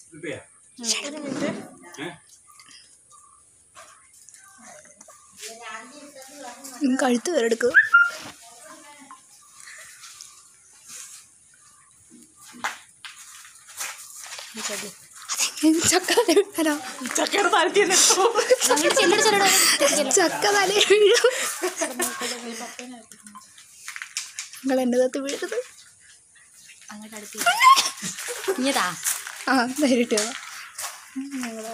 ഇപ്പയാ ഏ കഴുത്ത് വേറെടുക്കും ചക്ക തലയിൽ വീഴാനോ? ചക്കയുടെ താഴ്ത്തി ചക്ക തലയിൽ വീഴും നിങ്ങൾ എൻ്റെ കത്ത് വീഴരുത് അങ്ങോട്ട് അടുത്ത് ഇങ്ങതാ ആ നേരിട്ടോ ഞങ്ങള്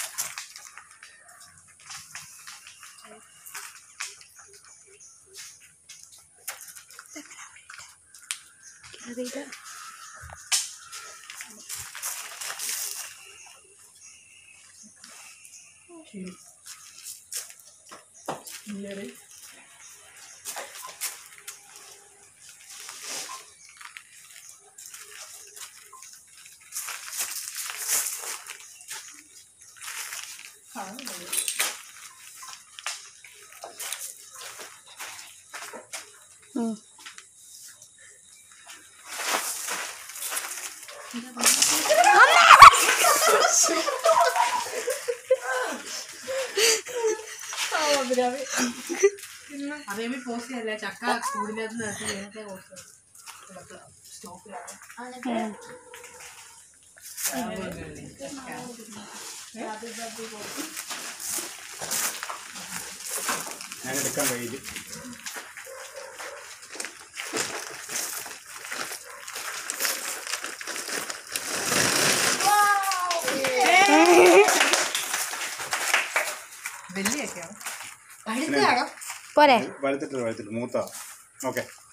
അറിയില്ല ഉം. അറിയാമി പോസ്റ്റ് ചെയ്യല്ലേ ചക്ക കൂടിനകത്ത് നിർത്തി നേരത്തെ പോസ്റ്റ് സ്റ്റോപ്പിലാണ് ഞാൻ എടുക്കാൻ കഴിയില്ല വലിയൊക്കെയാണ് അടുത്താണോ പോരെ വലുത്തിട്ട് വലുത്തിട്ട് മൂത്ത ഓക്കെ